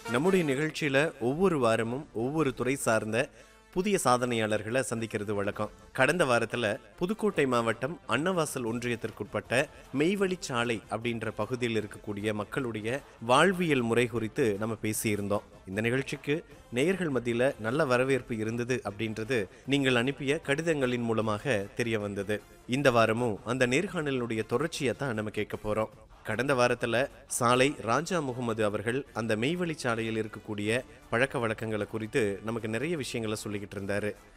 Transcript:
நம்முடைய நிகழ்ச்சியில ஒவ்வொரு வாரமும் ஒவ்வொரு துறை சார்ந்த புதிய சாதனையாளர்களை சந்திக்கிறது வழக்கம் கடந்த வாரத்துல புதுக்கோட்டை மாவட்டம் அன்னவாசல் ஒன்றியத்திற்குட்பட்ட மெய்வழிச்சாலை அப்படின்ற பகுதியில் இருக்கக்கூடிய மக்களுடைய வாழ்வியல் முறை குறித்து நம்ம பேசியிருந்தோம் இந்த நிகழ்ச்சிக்கு நேயர்கள் மத்தியில நல்ல வரவேற்பு இருந்தது அப்படின்றது நீங்கள் அனுப்பிய கடிதங்களின் மூலமாக தெரிய வந்தது இந்த வாரமும் அந்த நேர்காணலினுடைய தொடர்ச்சியை தான் நம்ம கேட்க போறோம் கடந்த வாரத்துல சாலை ராஜா முகமது அவர்கள் அந்த மெய்வழி சாலையில் இருக்கக்கூடிய பழக்க வழக்கங்களை குறித்து நமக்கு நிறைய விஷயங்களை சொல்லிக்கிட்டு இருந்தாரு